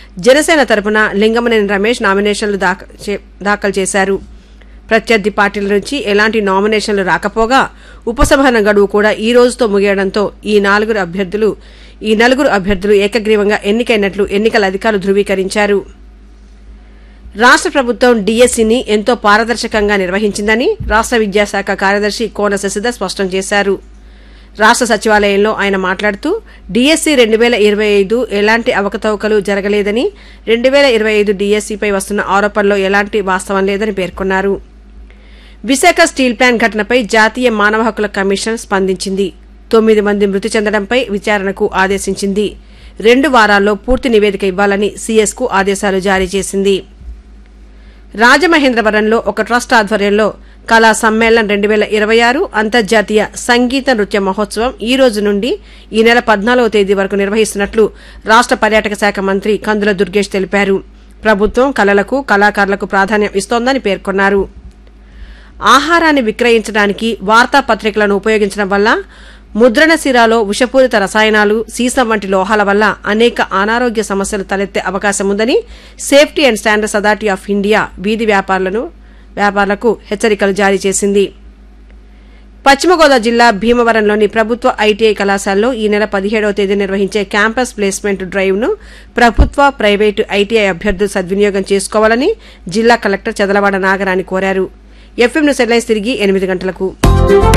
జనసేన తరపున లింగమనేని రమేష్ నామినేషన్లు దాఖ- చే- దాఖలు చేశారు ప్రత్యర్థి పార్టీల నుంచి ఎలాంటి నామినేషన్లు రాకపోగా ఉపసంహరణ గడువు కూడా ఈ రోజుతో ముగియడంతో ఈ నాలుగురు అభ్యర్థులు ఈ నలుగురు అభ్యర్థులు ఏకగ్రీవంగా ఎన్నికైనట్లు ఎన్నికల అధికారులు ధృవీకరించారు రాష్ట్ర ప్రభుత్వం డిఎస్సిని ఎంతో పారదర్శకంగా నిర్వహించిందని రాష్ట్ర విద్యాశాఖ కార్యదర్శి కోన శశిధర్ స్పష్టం చేశారు రాష్ట్ర సచివాలయంలో ఆయన మాట్లాడుతూ డిఎస్సి రెండు వేల ఇరవై ఐదు ఎలాంటి అవకతవకలు జరగలేదని రెండు వేల ఇరవై ఐదు డిఎస్సిపై వస్తున్న ఆరోపణల్లో ఎలాంటి వాస్తవం లేదని పేర్కొన్నారు విశాఖ స్టీల్ ప్లాంట్ ఘటనపై జాతీయ మానవ హక్కుల కమిషన్ స్పందించింది తొమ్మిది మంది మృతి చెందడంపై విచారణకు ఆదేశించింది రెండు వారాల్లో పూర్తి నివేదిక ఇవ్వాలని సీఎస్కు ఆదేశాలు జారీ చేసింది రాజమహేంద్రవరంలో ఒక ట్రస్ట్ ఆధ్వర్యంలో కళా సమ్మేళన్ రెండు వేల ఇరవై ఆరు అంతర్జాతీయ సంగీత నృత్య మహోత్సవం ఈ రోజు నుండి ఈ నెల పద్నాలుగవ తేదీ వరకు నిర్వహిస్తున్నట్లు రాష్ట్ర పర్యాటక శాఖ మంత్రి కందుల దుర్గేష్ తెలిపారు ప్రభుత్వం కళలకు కళాకారులకు ప్రాధాన్యం ఇస్తోందని పేర్కొన్నారు ఆహారాన్ని విక్రయించడానికి వార్తాపత్రికలను ఉపయోగించడం వల్ల ముద్రణ సిరాలో విషపూరిత రసాయనాలు సీసం వంటి లోహాల వల్ల అనేక అనారోగ్య సమస్యలు తలెత్తే అవకాశం ఉందని safety and standards authority of India వీధి వ్యాపారులను వ్యాపారులకు హెచ్చరికలు జారీ చేసింది పశ్చిమ గోదావరి జిల్లా భీమవరంలోని ప్రభుత్వ ఐటీఐ కళాశాలలో ఈ నెల పదిహేడవ తేదీ నిర్వహించే క్యాంపస్ ప్లేస్మెంట్ డ్రైవ్ను ప్రభుత్వ ప్రైవేటు ఐటీఐ అభ్యర్థులు సద్వినియోగం చేసుకోవాలని జిల్లా కలెక్టర్ చదలవాడ నాగరాణి కోరారు ఎఫ్ఎం న్యూస్ హెడ్లైన్స్ తిరిగి ఎనిమిది గంటలకు